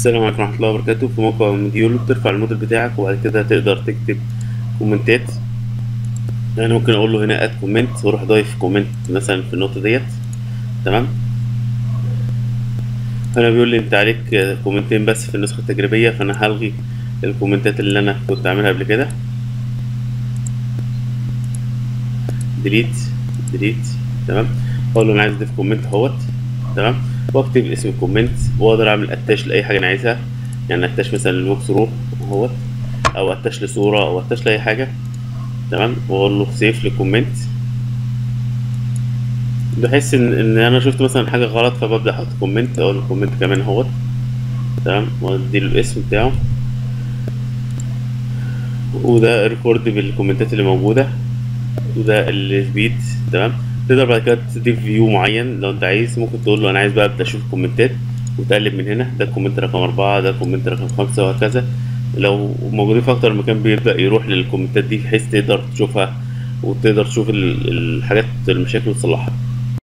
السلام عليكم ورحمة الله وبركاته في موقع مديولو بترفع الموديل بتاعك وبعد كده تقدر تكتب كومنتات يعني ممكن اقول له هنا اد كومنت واروح ضايف كومنت مثلا في النقطة ديت تمام هنا بيقول لي انت عليك كومنتين بس في النسخة التجريبية فانا هلغي الكومنتات اللي انا كنت عاملها قبل كده ديليت ديليت تمام اقول له انا عايز اضيف كومنت اهوت تمام واكتب اسم الكومنت واقدر اعمل اتاش لاي حاجه انا عايزها يعني اتاش مثلا للوك ثرو اهوت او اتاش لصوره او اتاش لاي حاجه تمام واقول له سيف لكومنت بحس ان ان انا شفت مثلا حاجه غلط فببدا احط كومنت اقول له كومنت كمان اهوت تمام وادي له الاسم بتاعه وده ريكورد بالكومنتات اللي موجوده وده السبيد تمام تقدر بعد كده تضيف فيو معين لو انت عايز ممكن تقول له انا عايز بقى ابدا اشوف الكومنتات وتقلب من هنا ده الكومنت رقم أربعة ده الكومنت رقم خمسة وهكذا لو موجودين في أكتر من مكان بيبدأ يروح للكومنتات دي بحيث تقدر تشوفها وتقدر تشوف ال- الحاجات المشاكل وتصلحها